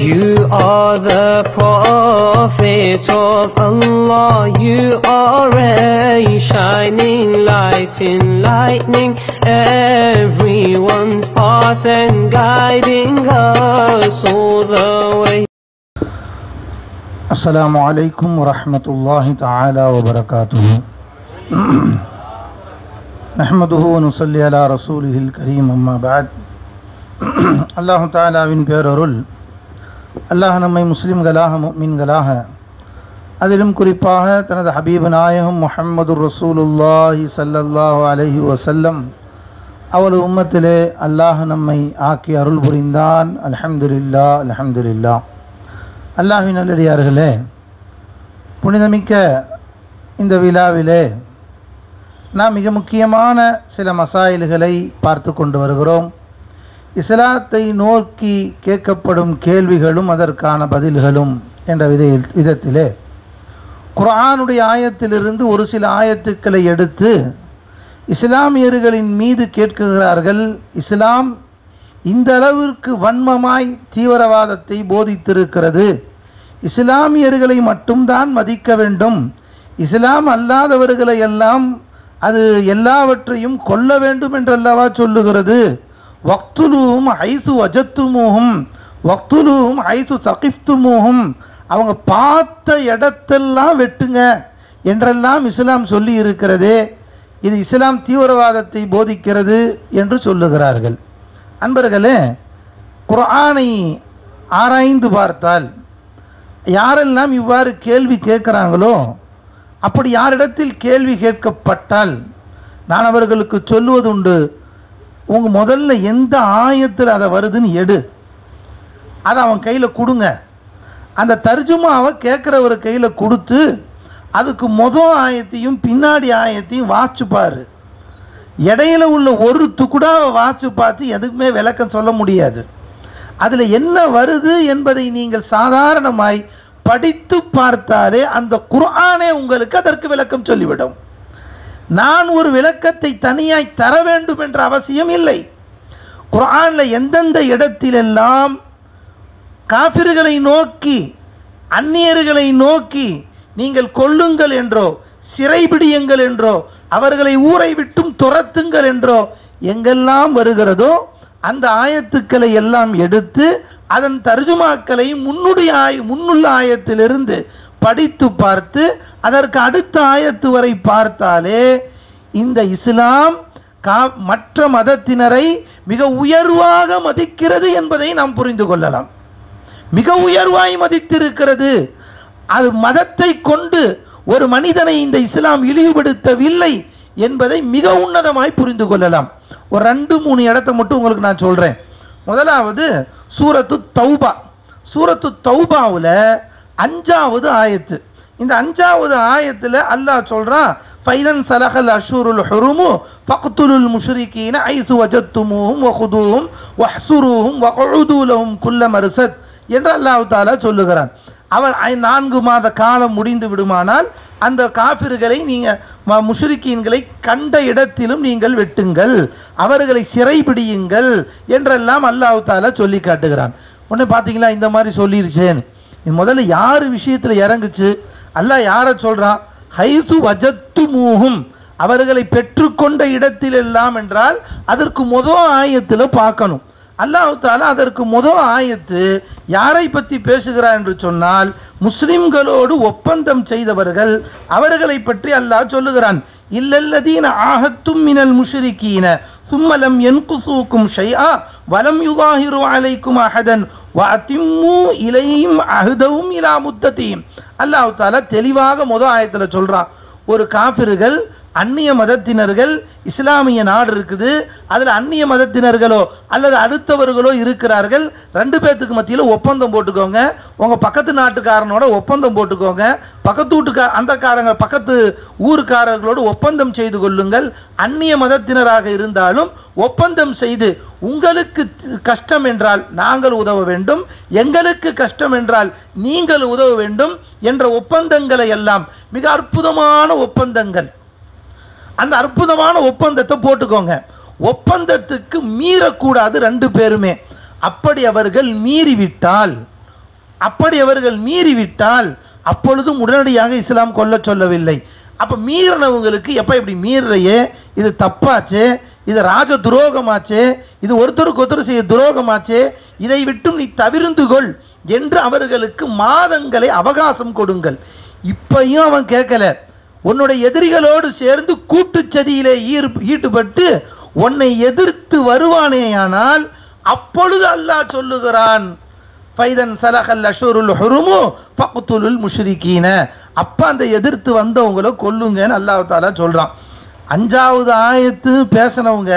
You are the prophet of Allah. You are a shining light, enlightening everyone's path and guiding us all the way. السلام عليكم ورحمة الله تعالى وبركاته نحمده ونصلي على رسوله الكريم أما بعد அல்லாஹு தாலாவின் பேரருள் அல்லாஹ் நம்மை முஸ்லிம்களாக முக்மின்களாக அதிலும் குறிப்பாக தனது ஹபீப் நாயகம் முஹம்மது ரசூலுல்லாஹி ஸல்லல்லாஹு அலைஹி வஸல்லம் அவரது உம்மத்திலே அல்லாஹ் நம்மை ஆக்கி அருள் புரிந்தான் அல்ஹம்துலில்லா அல்ஹம்துலில்லா அல்லாஹின் நல்லடியார்களே புனிதமிக்க இந்த விழாவிலே நாம் மிக முக்கியமான சில மசாயில்களை பார்த்து கொண்டு வருகிறோம் இஸ்லாத்தை நோக்கி கேட்கப்படும் கேள்விகளும் அதற்கான பதில்களும் என்ற வித விதத்திலே குர்ஆனுடைய ஆயத்திலிருந்து ஒரு சில ஆயத்துக்களை எடுத்து இஸ்லாமியர்களின் மீது கேட்குகிறார்கள் இஸ்லாம் இந்த அளவிற்கு வன்மமாய் தீவிரவாதத்தை போதித்திருக்கிறது இஸ்லாமியர்களை மட்டும்தான் மதிக்க வேண்டும் இஸ்லாம் அல்லாதவர்களை எல்லாம் அது எல்லாவற்றையும் கொல்ல வேண்டும் என்றல்லவா சொல்லுகிறது வக்துலுவும் ஐசு அஜத்துமுகும் வக்துலுவும் ஐசு சகிஃப்துமுகும் அவங்க பார்த்த இடத்தெல்லாம் வெட்டுங்க என்றெல்லாம் இஸ்லாம் சொல்லி இருக்கிறதே இது இஸ்லாம் தீவிரவாதத்தை போதிக்கிறது என்று சொல்லுகிறார்கள் அன்பர்களே குர்ஆனை ஆராய்ந்து பார்த்தால் யாரெல்லாம் இவ்வாறு கேள்வி கேட்குறாங்களோ அப்படி யாரிடத்தில் கேள்வி கேட்கப்பட்டால் நான் அவர்களுக்கு சொல்லுவது உண்டு உங்க முதல்ல எந்த ஆயத்தில் அதை வருதுன்னு எடு அதை அவன் கையில் கொடுங்க அந்த தர்ஜுமாவை கேட்குறவர் கையில் கொடுத்து அதுக்கு மொதல் ஆயத்தையும் பின்னாடி ஆயத்தையும் வாச்சு பாரு இடையில உள்ள ஒரு துக்குடாவை வாச்சு பார்த்து எதுக்குமே விளக்கம் சொல்ல முடியாது அதில் என்ன வருது என்பதை நீங்கள் சாதாரணமாய் படித்து பார்த்தாலே அந்த குர்ஆனே உங்களுக்கு அதற்கு விளக்கம் சொல்லிவிடும் நான் ஒரு விளக்கத்தை தனியாய் தர வேண்டும் என்ற அவசியம் இல்லை குர்ஆன்ல எந்தெந்த இடத்திலெல்லாம் காபிர்களை நோக்கி அந்நியர்களை நோக்கி நீங்கள் கொல்லுங்கள் என்றோ சிறைபிடியுங்கள் என்றோ அவர்களை ஊரை விட்டும் துரத்துங்கள் என்றோ எங்கெல்லாம் வருகிறதோ அந்த ஆயத்துக்களை எல்லாம் எடுத்து அதன் தர்ஜுமாக்களை முன்னுடைய ஆய முன்னுள்ள ஆயத்திலிருந்து படித்து பார்த்து அதற்கு அடுத்த ஆயத்து வரை பார்த்தாலே இந்த இஸ்லாம் கா மற்ற மதத்தினரை மிக உயர்வாக மதிக்கிறது என்பதை நாம் புரிந்து கொள்ளலாம் மிக உயர்வாய் மதித்திருக்கிறது அது மதத்தை கொண்டு ஒரு மனிதனை இந்த இஸ்லாம் இழிவுபடுத்தவில்லை என்பதை மிக உன்னதமாய் புரிந்து கொள்ளலாம் ஒரு ரெண்டு மூணு இடத்தை மட்டும் உங்களுக்கு நான் சொல்றேன் முதலாவது சூரத்து தௌபா சூரத்து தௌபாவில் அஞ்சாவது ஆயத்து இந்த அஞ்சாவது ஆயத்தில் அல்லாஹ் சொல்றான் ஃபைலன் சலஹல் அஷூருல் ஹுருமு ஃபக்துலுல் முஷ்ரிகீன ஐசு வஜத்துமுஹும் வஹுதுஹும் வஹ்சுருஹும் வகுது லஹும் குல்ல மர்சத் என்று அல்லாஹ் தாலா சொல்லுகிறான் அவன் ஐ- நான்கு மாத காலம் முடிந்து விடுமானால் அந்த காபிர்களை நீங்கள் முஷ்ரிக்கீன்களை கண்ட இடத்திலும் நீங்கள் வெட்டுங்கள் அவர்களை சிறைபிடியுங்கள் என்றெல்லாம் அல்லாஹ் தாலா சொல்லி காட்டுகிறான் உடனே பார்த்தீங்களா இந்த மாதிரி சொல்லிருச்சேன் இது முதல்ல யார் விஷயத்தில் இறங்குச்சு அல்லாஹ் யாரை சொல்றான் ஹைசு வஜத்து மூகும் அவர்களை பெற்றுக்கொண்ட இடத்திலெல்லாம் என்றால் அதற்கு முதல் ஆயத்தில் பார்க்கணும் அல்லாஹ் தாலா அதற்கு முதல் ஆயத்து யாரை பற்றி பேசுகிறார் என்று சொன்னால் முஸ்லிம்களோடு ஒப்பந்தம் செய்தவர்கள் அவர்களை பற்றி அல்லாஹ் சொல்லுகிறான் இல்லல்லதீன ஆகத்தும் மினல் முஷ்ரிக்கீன சும்மலம் என்குசூக்கும் ஷைஆ வலம் யுகாஹிரு அலைக்கும் அஹதன் வஅத்திம்மு இலையும் அஹதவும் இலா முத்தத்தீம் அல்லாஹ் தாலா தெளிவாக முதல் ஆயத்தில் சொல்றான் ஒரு காபிர்கள் அந்நிய மதத்தினர்கள் இஸ்லாமிய நாடு இருக்குது அதில் அந்நிய மதத்தினர்களோ அல்லது அடுத்தவர்களோ இருக்கிறார்கள் ரெண்டு பேர்த்துக்கு மத்தியில் ஒப்பந்தம் போட்டுக்கோங்க உங்கள் பக்கத்து நாட்டுக்காரனோட ஒப்பந்தம் போட்டுக்கோங்க பக்கத்து வீட்டுக்கா அந்தக்காரங்க பக்கத்து ஊருக்காரர்களோடு ஒப்பந்தம் செய்து கொள்ளுங்கள் அந்நிய மதத்தினராக இருந்தாலும் ஒப்பந்தம் செய்து உங்களுக்கு கஷ்டம் என்றால் நாங்கள் உதவ வேண்டும் எங்களுக்கு கஷ்டம் என்றால் நீங்கள் உதவ வேண்டும் என்ற ஒப்பந்தங்களை எல்லாம் மிக அற்புதமான ஒப்பந்தங்கள் அந்த அற்புதமான ஒப்பந்தத்தை போட்டுக்கோங்க ஒப்பந்தத்துக்கு மீறக்கூடாது ரெண்டு பேருமே அப்படி அவர்கள் மீறிவிட்டால் அப்படி அவர்கள் மீறிவிட்டால் அப்பொழுதும் உடனடியாக இஸ்லாம் கொல்ல சொல்லவில்லை அப்ப மீறினவங்களுக்கு எப்ப இப்படி மீறுறையே இது தப்பாச்சு இது ராஜ துரோகமாச்சு இது ஒருத்தருக்கு ஒருத்தர் செய்ய துரோகமாச்சு இதை விட்டும் நீ தவிர்ந்து கொள் என்று அவர்களுக்கு மாதங்களை அவகாசம் கொடுங்கள் இப்பையும் அவன் கேட்கல உன்னுடைய எதிரிகளோடு சேர்ந்து கூட்டுச்சதியிலே ஈர் ஈடுபட்டு உன்னை எதிர்த்து வருவானேயானால் அப்பொழுது அல்லாஹ் சொல்லுகிறான் ஃபைதன் சலஹல் அஷூருல் ஹுருமு ஃபக்துலுல் முஷ்ரிகீன அப்ப அந்த எதிர்த்து வந்தவங்களை கொல்லுங்கன்னு அல்லாஹ் தாலா சொல்றான் அஞ்சாவது ஆயத்து பேசினவங்க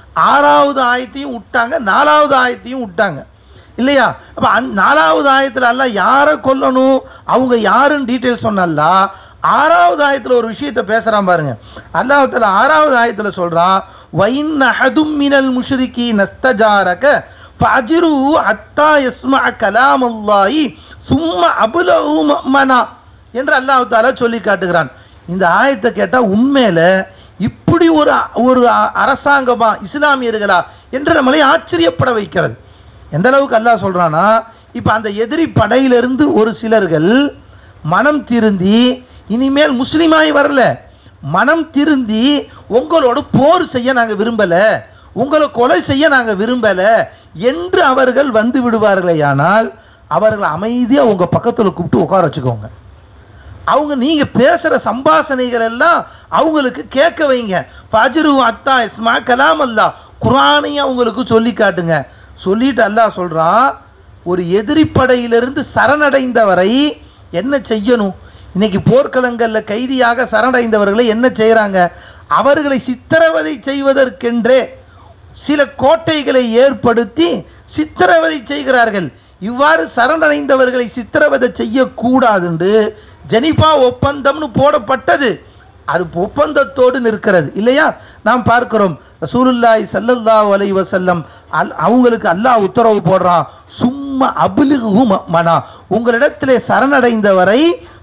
ஆறாவது ஆயத்தையும் விட்டாங்க நாலாவது ஆயத்தையும் விட்டாங்க இல்லையா அப்ப அந் நாலாவது ஆயத்துல அல்லாஹ் யாரை கொல்லணும் அவங்க யாருன்னு டீட்டெயில் சொன்னல்லா ஆறாவது ஆயத்துல ஒரு விஷயத்தை பேசுறான் பாருங்க அல்லாஹ் தாலா ஆறாவது ஆயத்துல சொல்றான் வைன் அஹதும் மினல் முஷ்ரிகி நஸ்தஜாரக ஃபஅஜிரு ஹத்தா யஸ்மஅ கலாம் அல்லாஹி சும்ம அபுலஹு மனா என்று அல்லாஹ் தாலா சொல்லி காட்டுகிறான் இந்த ஆயத்தை கேட்டா உண்மையில இப்படி ஒரு ஒரு அரசாங்கமா இஸ்லாமியர்களா என்று நம்மளை ஆச்சரியப்பட வைக்கிறது எந்த அளவுக்கு அல்லாஹ் சொல்றானா இப்ப அந்த எதிரி படையிலிருந்து ஒரு சிலர்கள் மனம் திருந்தி இனிமேல் முஸ்லீமாய் வரல மனம் திருந்தி உங்களோட போர் செய்ய நாங்க விரும்பல உங்களை கொலை செய்ய நாங்க விரும்பல என்று அவர்கள் வந்து விடுவார்களேயானால் அவர்கள் அமைதியா உங்க பக்கத்துல கூப்பிட்டு உட்கார வச்சுக்கோங்க அவங்க நீங்க பேசுற சம்பாஷணைகள் எல்லாம் அவங்களுக்கு கேட்க வைங்க ஃபஜ்ரு அத்தா இஸ்மா கலாம் அல்லா குரானையும் அவங்களுக்கு சொல்லி காட்டுங்க சொல்லிட்டு அல்லாஹ் சொல்றான் ஒரு எதிரி படையிலிருந்து சரணடைந்தவரை என்ன செய்யணும் இன்னைக்கு போர்க்களங்கள்ல கைதியாக சரணடைந்தவர்களை என்ன செய்றாங்க அவர்களை சித்திரவதை செய்வதற்கென்றே சில கோட்டைகளை ஏற்படுத்தி சித்திரவதை செய்கிறார்கள் இவ்வாறு சரணடைந்தவர்களை சித்திரவதை செய்யக்கூடாது என்று ஜெனிபா ஒப்பந்தம்னு போடப்பட்டது அது ஒப்பந்தத்தோடு நிற்கிறது இல்லையா நாம் பார்க்கிறோம் ரசூலுல்லாஹி ஸல்லல்லாஹு அலைஹி வஸல்லம் அல் அவங்களுக்கு அல்லாஹ் உத்தரவு போடுறான் சும்மா அபிலிகு மனா உங்களிடத்திலே சரணடைந்தவரை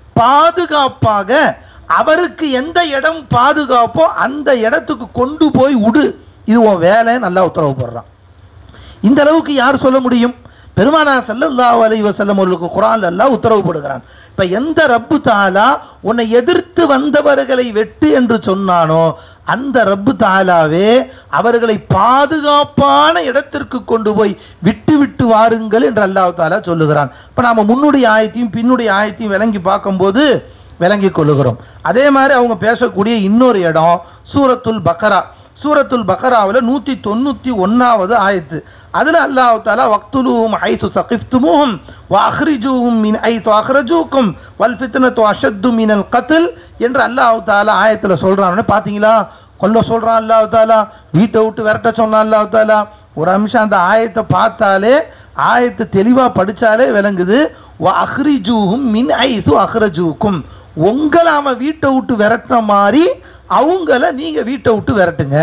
பாதுகாப்பாக அவருக்கு எந்த இடம் பாதுகாப்போ அந்த இடத்துக்கு கொண்டு போய் விடு இது உன் வேலை நல்லா உத்தரவு போடுறான் இந்த அளவுக்கு யார் சொல்ல முடியும் பெருமானா ஸல்லல்லாஹு அலைஹி வஸல்லம் அவர்களுக்கு குர்ஆன்ல அல்லாஹ் உத்தரவு போடுகிறான் இப்ப எந்த ரப்பு தாலா உன்னை எதிர்த்து வந்தவர்களை வெட்டு என்று சொன்னானோ அந்த ரப்பு தாலாவே அவர்களை பாதுகாப்பான இடத்திற்கு கொண்டு போய் விட்டு விட்டு வாருங்கள் என்று அல்லாஹ் தாலா சொல்லுகிறான் இப்ப நாம முன்னுடைய ஆயத்தையும் பின்னுடைய ஆயத்தையும் விளங்கி பார்க்கும்போது விளங்கி கொள்ளுகிறோம் அதே மாதிரி அவங்க பேசக்கூடிய இன்னொரு இடம் சூரத்துல் பக்கரா சூரத்துல் பக்கராவில் நூற்றி தொண்ணூற்றி ஒன்றாவது ஆயத்து அதில் அல்லாஹ் தாலா வக்துலுஹும் ஐசு சகிஃப்துமுஹும் வ அஹ்ரிஜூஹும் மின் ஐசு அஹ்ரஜூக்கும் வல் ஃபித்னத்து அஷத்து மினல் கத்ல் என்று அல்லாஹ் தாலா ஆயத்தில் சொல்கிறான்னு பார்த்தீங்களா கொல்ல சொல்கிறான் அல்லாஹ் தாலா வீட்டை விட்டு விரட்ட சொன்னான் அல்லாஹ் தாலா ஒரு அம்சம் அந்த ஆயத்தை பார்த்தாலே ஆயத்தை தெளிவாக படித்தாலே விளங்குது வ அஹ்ரிஜூஹும் மின் ஐசு அஹ்ரஜூக்கும் உங்களை அவன் வீட்டை விட்டு விரட்டுற மாதிரி அவங்கள நீங்க வீட்டை விட்டு விரட்டுங்க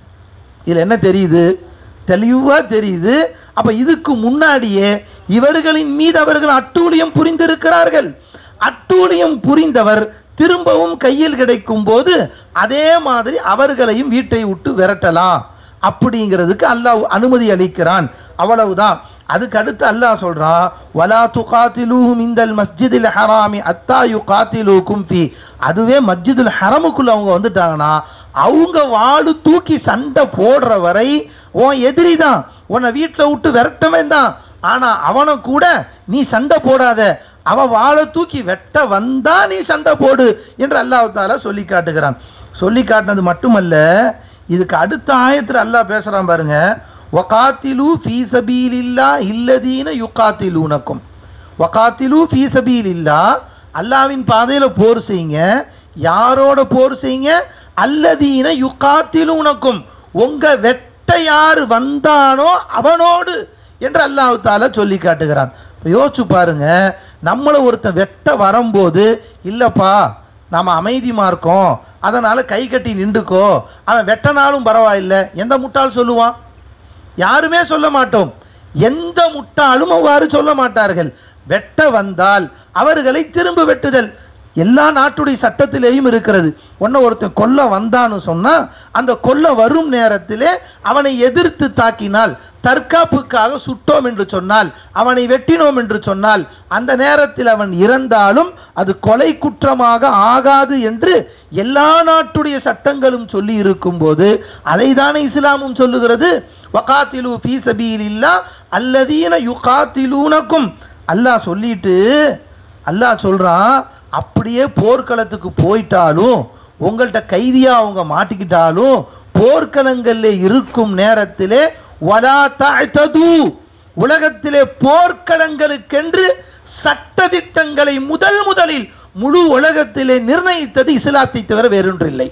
இதுல என்ன தெரியுது தெளிவா தெரியுது அப்ப இதுக்கு முன்னாடியே இவர்களின் மீது அவர்கள் அட்டூழியம் புரிந்திருக்கிறார்கள் அட்டூழியம் புரிந்தவர் திரும்பவும் கையில் கிடைக்கும் போது அதே மாதிரி அவர்களையும் வீட்டை விட்டு விரட்டலாம் அப்படிங்கிறதுக்கு அல்லாஹ் அனுமதி அளிக்கிறான் அவ்வளவுதான் அதுக்கு அடுத்து அல்லாஹ் சொல்றான் வலா துகாத்திலூஹும் இந்தல் மஸ்ஜிதில் ஹராமி அத்தா யுகாத்திலூக்கும் ஃபி அதுவே மஸ்ஜிதுல் ஹரமுக்குள்ள அவங்க வந்துட்டாங்கன்னா அவங்க வாடு தூக்கி சண்டை போடுற வரை உன் எதிரி தான் உன்னை வீட்டில் விட்டு விரட்டவன் தான் ஆனா அவனை கூட நீ சண்டை போடாத அவன் வாழை தூக்கி வெட்ட வந்தா நீ சண்டை போடு என்று அல்லாஹ் தாலா சொல்லி காட்டுகிறான் சொல்லி காட்டினது மட்டுமல்ல இதுக்கு அடுத்த ஆயத்தில் அல்லாஹ் பேசுறான் பாருங்க வகாத்திலு ஃபீ சபீலில்லா இல்லதீன யுகாத்திலூனக்கும் வகாத்திலு ஃபீ சபீலில்லா அல்லாவின் பாதையில போர் செய்யுங்க யாரோட போர் செய்யுங்க அல்லதீன யுகாத்திலூனக்கும் உங்க வெட்ட யார் வந்தானோ அவனோடு என்று அல்லாஹ் தாலா சொல்லி காட்டுகிறான் இப்ப யோசிச்சு பாருங்க நம்மளை ஒருத்தன் வெட்ட வரும்போது இல்லப்பா நாம அமைதிமா இருக்கோம் அதனால கை கட்டி நின்றுக்கோ அவன் வெட்டனாலும் பரவாயில்லை எந்த முட்டாள் சொல்லுவான் யாருமே சொல்ல மாட்டோம் எந்த முட்டாளும் அவ்வாறு சொல்ல மாட்டார்கள் வெட்ட வந்தால் அவர்களை திரும்ப வெட்டுதல் எல்லா நாட்டுடைய சட்டத்திலேயும் இருக்கிறது ஒன்ன ஒருத்தன் கொல்ல வந்தான்னு சொன்னா அந்த கொல்ல வரும் நேரத்திலே அவனை எதிர்த்து தாக்கினால் தற்காப்புக்காக சுட்டோம் என்று சொன்னால் அவனை வெட்டினோம் என்று சொன்னால் அந்த நேரத்தில் அவன் இறந்தாலும் அது கொலை குற்றமாக ஆகாது என்று எல்லா நாட்டுடைய சட்டங்களும் சொல்லி இருக்கும்போது அதைதானே இஸ்லாமும் சொல்லுகிறது வகாத்திலு ஃபீ சபீலில்லா அல்லதீன யுகாத்திலூனக்கும் அல்லாஹ் சொல்லிட்டு அல்லாஹ் சொல்றான் அப்படியே போர்க்களத்துக்கு போயிட்டாலும் உங்கள்கிட்ட கைதியா அவங்க மாட்டிக்கிட்டாலும் போர்க்களங்களில் இருக்கும் நேரத்திலே வலா தஅதது உலகத்திலே போர்க்களங்களுக்கென்று சட்டதிட்டங்களை முதல் முதலில் முழு உலகத்திலே நிர்ணயித்தது இஸ்லாத்தை தவிர வேறொன்றில்லை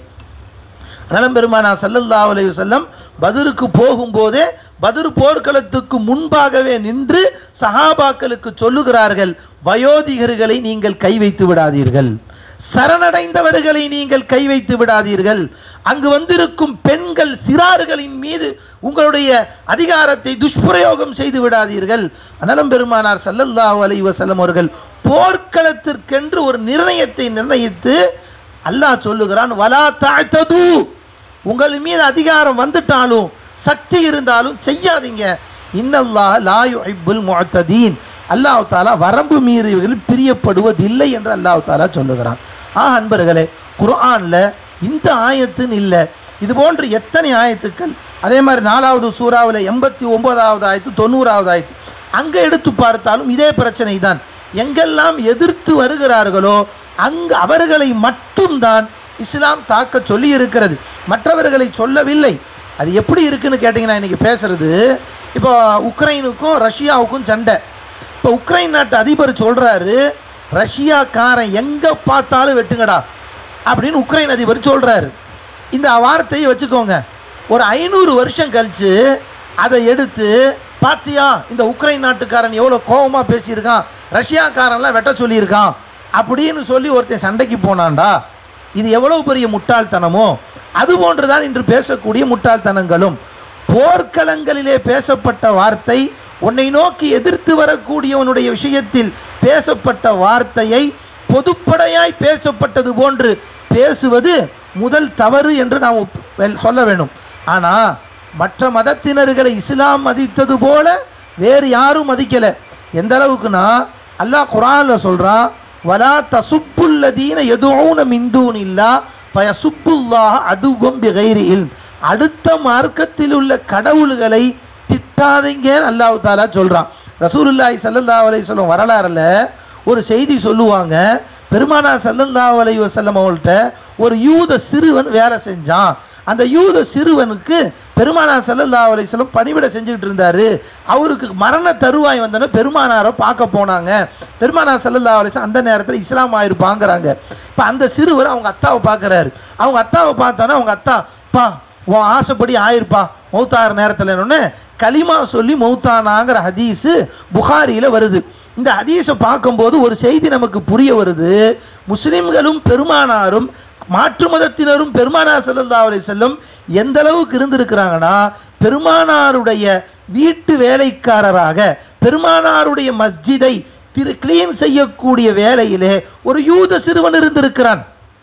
நலம் பெருமானா சல்லல்லாஹு அலைஹி வஸல்லம் பதருக்கு போகும்போதே பதுர் போர்க்களத்துக்கு முன்பாகவே நின்று சஹாபாக்களுக்கு சொல்லுகிறார்கள் வயோதிகர்களை நீங்கள் கை வைத்து விடாதீர்கள் சரணடைந்தவர்களை நீங்கள் கை வைத்து விடாதீர்கள் அங்கு வந்திருக்கும் பெண்கள் சிறார்களின் மீது உங்களுடைய அதிகாரத்தை துஷ்பிரயோகம் செய்து விடாதீர்கள் அனலம் பெருமானார் சல்லல்லாஹு அலைஹி வஸல்லம் அவர்கள் போர்க்களத்திற்கென்று ஒரு நிர்ணயத்தை நிர்ணயித்து அல்லாஹ் சொல்லுகிறான் வலா தாழ்த்தது உங்கள் மீது அதிகாரம் வந்துட்டாலும் சக்தி இருந்தாலும் செய்யாதீங்க இன்னல்லாஹ் லா யுஹிப்புல் முஅத்ததீன் அல்லாஹ் தாலா வரம்பு மீறியவர்கள் பிரியப்படுவதில்லை என்று அல்லாஹ் தாலா சொல்லுகிறான் ஆ அன்பர்களே குர்ஆன்ல இந்த ஆயத்துன்னு இல்லை இது போன்று எத்தனை ஆயத்துக்கள் அதே மாதிரி நாலாவது சூறாவில் எண்பத்தி ஒன்பதாவது ஆயத்து தொண்ணூறாவது ஆயத்து அங்கே எடுத்து பார்த்தாலும் இதே பிரச்சனை தான் எங்கெல்லாம் எதிர்த்து வருகிறார்களோ அங்கு அவர்களை மட்டும்தான் இஸ்லாம் தாக்க சொல்லி இருக்கிறது மற்றவர்களை சொல்லவில்லை அது எப்படி இருக்குன்னு கேட்டிங்கன்னா இன்னைக்கு பேசுறது இப்போ உக்ரைனுக்கும் ரஷ்யாவுக்கும் சண்டை இப்போ உக்ரைன் நாட்டு அதிபர் சொல்றாரு ரஷ்யாக்காரன் எங்க பார்த்தாலும் வெட்டுங்கடா அப்படின்னு உக்ரைன் அதிபர் சொல்றாரு இந்த வார்த்தையை வச்சுக்கோங்க ஒரு ஐநூறு வருஷம் கழிச்சு அதை எடுத்து பாத்தியா இந்த உக்ரைன் நாட்டுக்காரன் எவ்வளோ கோபமா பேசியிருக்கான் ரஷ்யாக்காரன்லாம் வெட்ட சொல்லியிருக்கான் அப்படின்னு சொல்லி ஒருத்தன் சண்டைக்கு போனான்டா இது எவ்வளவு பெரிய முட்டாள்தனமோ அது போன்றுதான் இன்று பேசக்கூடிய முட்டாள்தனங்களும் போர்க்களங்களிலே பேசப்பட்ட வார்த்தை உன்னை நோக்கி எதிர்த்து வரக்கூடியவனுடைய விஷயத்தில் பேசப்பட்ட வார்த்தையை பொதுப்படையாய் பேசப்பட்டது போன்று பேசுவது முதல் தவறு என்று நாம் ஒப்- வெல்- சொல்ல வேண்டும் ஆனா மற்ற மதத்தினர்களை இஸ்லாம் மதித்தது போல வேறு யாரும் மதிக்கல எந்த அளவுக்குன்னா அல்லாஹ் குரான்ல சொல்றான் வலா தசுப்புல்லதீன எதுவும் மிந்தூன் இல்லா பயசுப்புல்லாஹ் அதுவும் பிகைரியில் அடுத்த மார்க்கத்தில் உள்ள கடவுள்களை திட்டாதீங்க அல்லாஹ் தாலா சொல்றான் ரசூலுல்லாஹி ஸல்லல்லாஹு அலைஹி வஸல்லம் வரலாறுல ஒரு செய்தி சொல்லுவாங்க பெருமானா ஸல்லல்லாஹு அலைஹி வஸல்லம் அவங்கள்ட்ட ஒரு யூத சிறுவன் வேலை செஞ்சான் அந்த யூத சிறுவனுக்கு பெருமானா ஸல்லல்லாஹு அலைஹி வஸல்லம் பணிவிடை செஞ்சுக்கிட்டு இருந்தாரு அவருக்கு மரண தருவாய் வந்தோன்னே பெருமானாரை பார்க்க போனாங்க பெருமானா ஸல்லல்லாஹு அலைஹி வஸல்லம் அந்த நேரத்தில் இஸ்லாம் ஆயிருப்பாங்கிறாங்க இப்போ அந்த சிறுவர் அவங்க அத்தாவை பார்க்குறாரு அவங்க அத்தாவை பார்த்தோன்னே அவங்க அத்தா பா உன் ஆசைப்படி ஆயிருப்பா மௌத்தாகிற நேரத்தில் என்னொன்னு கலிமா சொல்லி மௌத்தானாங்கிற ஹதீஸு புகாரியில் வருது இந்த ஹதீஸை பார்க்கும்போது ஒரு செய்தி நமக்கு புரிய வருது முஸ்லிம்களும் பெருமானாரும் மாற்று மதத்தினரும் பெருமானார் ஸல்லல்லாஹு அலைஹி செல்லும் எந்த அளவுக்கு இருந்திருக்கிறாங்கன்னா பெருமானாருடைய வீட்டு வேலைக்காரராக பெருமானாருடைய மஸ்ஜிதை திரு கிளீன் செய்யக்கூடிய வேலையிலே ஒரு யூத சிறுவன் இருந்திருக்கிறான்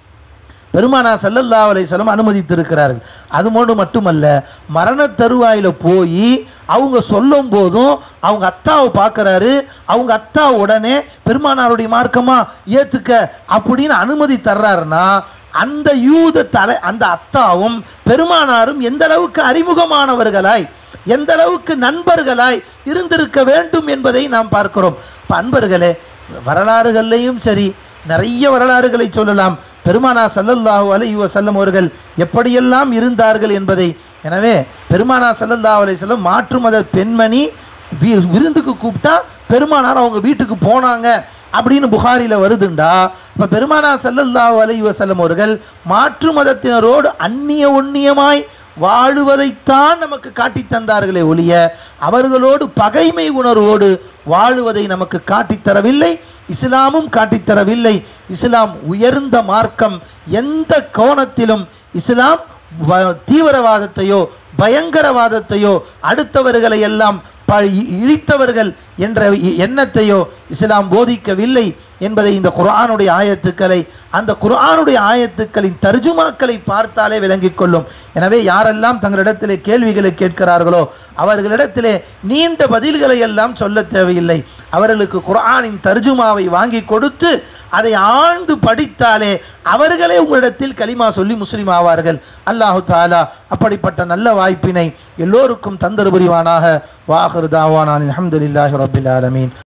பெருமானா ஸல்லல்லாஹு அலைஹி வஸல்லம் அனுமதித்திருக்கிறார்கள் அது மட்டும் மட்டுமல்ல மரண தருவாயில போய் அவங்க சொல்லும் போதும் அவங்க அத்தாவை பார்க்கறாரு அவங்க அத்தா உடனே பெருமானாருடைய மார்க்கமா ஏத்துக்க அப்படின்னு அனுமதி தர்றாருன்னா அந்த யூத தலை அந்த அத்தாவும் பெருமானாரும் எந்த அளவுக்கு அறிமுகமானவர்களாய் எந்த அளவுக்கு நண்பர்களாய் இருந்திருக்க வேண்டும் என்பதை நாம் பார்க்கிறோம் இப்ப அன்பர்களே வரலாறுகள்லையும் சரி நிறைய வரலாறுகளை சொல்லலாம் பெருமானா ஸல்லல்லாஹு அலைஹி வஸல்லம் அவர்கள் எப்படியெல்லாம் இருந்தார்கள் என்பதை எனவே பெருமானா ஸல்லல்லாஹு அலைஹி வஸல்லம் மாற்று மத பெண்மணி வி- விருந்துக்கு கூப்பிட்டா பெருமானார் அவங்க வீட்டுக்கு போனாங்க அப்படின்னு புகாரில வருதுண்டா இப்ப பெருமானா ஸல்லல்லாஹு அலைஹி வஸல்லம் அவர்கள் மாற்று மதத்தினரோடு அந்நிய ஒன்னியமாய் வாழுவதைத்தான் நமக்கு காட்டித் தந்தார்களே ஒழிய அவர்களோடு பகைமை உணர்வோடு வாழுவதை நமக்கு காட்டித் தரவில்லை இஸ்லாமும் காட்டித் தரவில்லை இஸ்லாம் உயர்ந்த மார்க்கம் எந்த கோணத்திலும் இஸ்லாம் வ- தீவிரவாதத்தையோ பயங்கரவாதத்தையோ அடுத்தவர்களை எல்லாம் ப- இ- இழித்தவர்கள் என்ற இ- எண்ணத்தையோ இஸ்லாம் போதிக்கவில்லை என்பதை இந்த குர்ஆனுடைய ஆயத்துக்களை அந்த குர்ஆனுடைய ஆயத்துக்களின் தர்ஜுமாக்களை பார்த்தாலே விளங்கிக் கொள்ளும் எனவே யாரெல்லாம் தங்களிடத்திலே கேள்விகளை கேட்கிறார்களோ அவர்களிடத்திலே நீண்ட பதில்களை எல்லாம் சொல்ல தேவையில்லை அவர்களுக்கு குர்ஆனின் தர்ஜுமாவை வாங்கி கொடுத்து அதை ஆழ்ந்து படித்தாலே அவர்களே உங்களிடத்தில் கலிமா சொல்லி முஸ்லிம் ஆவார்கள் அல்லாஹு தாலா அப்படிப்பட்ட நல்ல வாய்ப்பினை எல்லோருக்கும் தந்தரு புரிவானாக வாஹர் தாவானான் அல்ஹம்துலில்லாஹி ரப்பில் ஆலமீன்